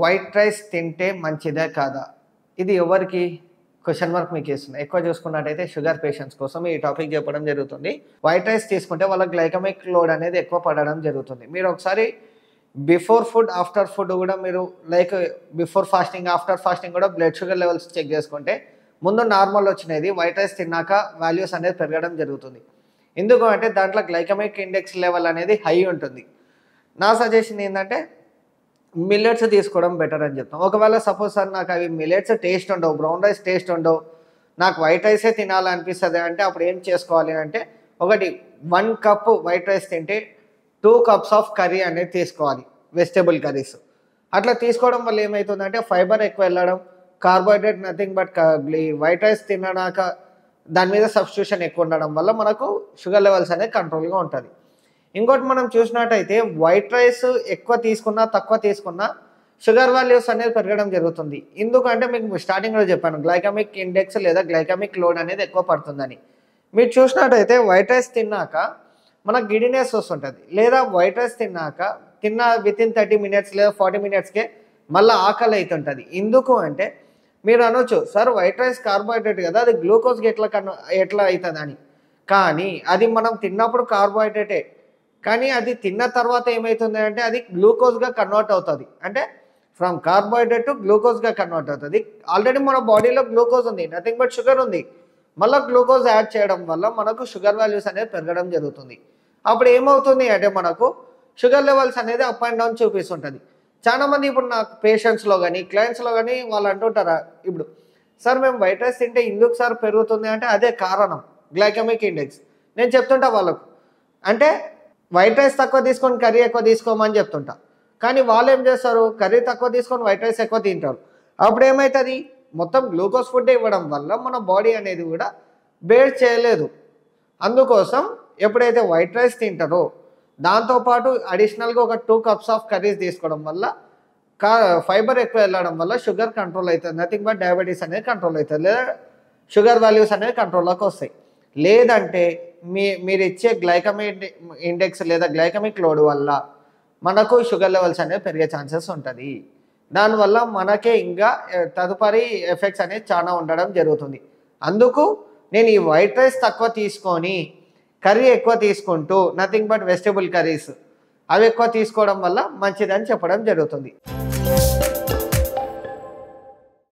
white rice తింటే మంచిదే కాదా ఇది ఎవరికి క్వశ్చన్ మార్క్ మీకు ఇస్తుంది ఎక్కువ చూసుకున్నట్టయితే షుగర్ పేషెంట్స్ కోసం ఈ టాపిక్ చెప్పడం జరుగుతుంది వైట్ రైస్ తీసుకుంటే వాళ్ళకి గ్లైకమిక్ లోడ్ అనేది ఎక్కువ పడడం జరుగుతుంది మీరు ఒకసారి బిఫోర్ ఫుడ్ ఆఫ్టర్ ఫుడ్ కూడా మీరు like before fasting after fasting కూడా బ్లడ్ షుగర్ లెవెల్స్ చెక్ చేసుకుంటే ముందు నార్మల్ వచ్చినది వైట్ రైస్ తిన్నాక వాల్యూస్ అనేది పెరగడం జరుగుతుంది ఎందుకు అంటే దాంట్లో గ్లైకమిక్ ఇండెక్స్ లెవెల్ అనేది హై ఉంటుంది నా సజెషన్ ఏంటంటే మిల్లెట్స్ తీసుకోవడం బెటర్ అని చెప్తాం ఒకవేళ సపోజ్ సార్ నాకు అవి మిల్లెట్స్ టేస్ట్ ఉండవు బ్రౌన్ రైస్ టేస్ట్ ఉండవు నాకు వైట్ రైసే తినాలనిపిస్తుంది అంటే అప్పుడు ఏం చేసుకోవాలి అంటే ఒకటి వన్ కప్ వైట్ రైస్ తింటే టూ కప్స్ ఆఫ్ కర్రీ అనేది తీసుకోవాలి వెజిటేబుల్ కర్రీస్ అట్లా తీసుకోవడం వల్ల ఏమవుతుందంటే ఫైబర్ ఎక్కువ వెళ్ళడం carbohydrate nothing but white rice తినడాక దాని మీద సబ్స్టిట్యూషన్ ఎక్కువ ఉండడం వల్ల మనకు షుగర్ లెవెల్స్ అనేది కంట్రోల్గా ఉంటుంది ఇంకోటి మనం చూసినట్టయితే వైట్ రైస్ ఎక్కువ తీసుకున్నా తక్కువ తీసుకున్నా షుగర్ వాల్యూస్ అనేది పెరగడం జరుగుతుంది ఎందుకంటే మీకు స్టార్టింగ్లో చెప్పాను గ్లైకమిక్ ఇండెక్స్ లేదా గ్లైకమిక్ లోడ్ అనేది ఎక్కువ పడుతుందని మీరు చూసినట్టయితే వైట్ రైస్ తిన్నాక మనకు గిడినెస్ వస్తుంటుంది లేదా వైట్ రైస్ తిన్నాక తిన్న విత్ ఇన్ థర్టీ మినిట్స్ లేదా ఫార్టీ మినిట్స్కే మళ్ళీ ఆకలి అవుతుంటుంది ఎందుకు అంటే మీరు అనొచ్చు సార్ వైట్ రైస్ కార్బోహైడ్రేట్ కదా అది గ్లూకోజ్కి ఎట్లా కన్ ఎట్లా అవుతుంది అని కానీ అది మనం తిన్నప్పుడు కార్బోహైడ్రేటే కానీ అది తిన్న తర్వాత ఏమవుతుంది అంటే అది గ్లూకోజ్గా కన్వర్ట్ అవుతుంది అంటే ఫ్రమ్ కార్బోహైడ్రేట్ టు గ్లూకోజ్గా కన్వర్ట్ అవుతుంది ఆల్రెడీ మన బాడీలో గ్లూకోజ్ ఉంది నథింగ్ బట్ షుగర్ ఉంది మళ్ళీ గ్లూకోజ్ యాడ్ చేయడం వల్ల మనకు షుగర్ వాల్యూస్ అనేది పెరగడం జరుగుతుంది అప్పుడు ఏమవుతుంది అంటే మనకు షుగర్ లెవెల్స్ అనేది అప్ అండ్ డౌన్ చూపిస్తుంటుంది చాలా మంది ఇప్పుడు నాకు పేషెంట్స్లో కానీ క్లయింట్స్లో కానీ వాళ్ళు అంటుంటారా ఇప్పుడు సార్ మేము వైట్ రైస్ తింటే ఎందుకు సార్ పెరుగుతుంది అంటే అదే కారణం గ్లైకమిక్ ఇండెక్స్ నేను చెప్తుంటా వాళ్ళకు అంటే వైట్ రైస్ తక్కువ తీసుకొని కర్రీ ఎక్కువ తీసుకోమని చెప్తుంటా కానీ వాళ్ళు ఏం చేస్తారు కర్రీ తక్కువ తీసుకొని వైట్ రైస్ ఎక్కువ తింటారు అప్పుడు ఏమవుతుంది మొత్తం గ్లూకోజ్ ఫుడ్ ఇవ్వడం వల్ల మన బాడీ అనేది కూడా బేర్ చేయలేదు అందుకోసం ఎప్పుడైతే వైట్ రైస్ తింటారో దాంతోపాటు అడిషనల్గా ఒక టూ కప్స్ ఆఫ్ కర్రీస్ తీసుకోవడం వల్ల కా ఫైబర్ ఎక్కువ వెళ్ళడం వల్ల షుగర్ కంట్రోల్ అవుతుంది నథింగ్ బట్ డయాబెటీస్ అనేది కంట్రోల్ అవుతుంది లేదా షుగర్ వాల్యూస్ అనేవి కంట్రోల్లోకి వస్తాయి లేదంటే మీ మీరు ఇచ్చే గ్లైకమిక్ ఇండెక్స్ లేదా గ్లైకమిక్ లోడ్ వల్ల మనకు షుగర్ లెవెల్స్ అనేవి పెరిగే ఛాన్సెస్ ఉంటుంది దానివల్ల మనకే ఇంకా ఏ, తదుపరి ఎఫెక్ట్స్ అనేది చాలా ఉండడం జరుగుతుంది అందుకు నేను ఈ వైట్ రైస్ తక్కువ తీసుకొని కర్రీ ఎక్కువ తీసుకుంటూ నథింగ్ బట్ వెజిటేబుల్ కర్రీస్ అవి ఎక్కువ తీసుకోవడం వల్ల మంచిదని చెప్పడం జరుగుతుంది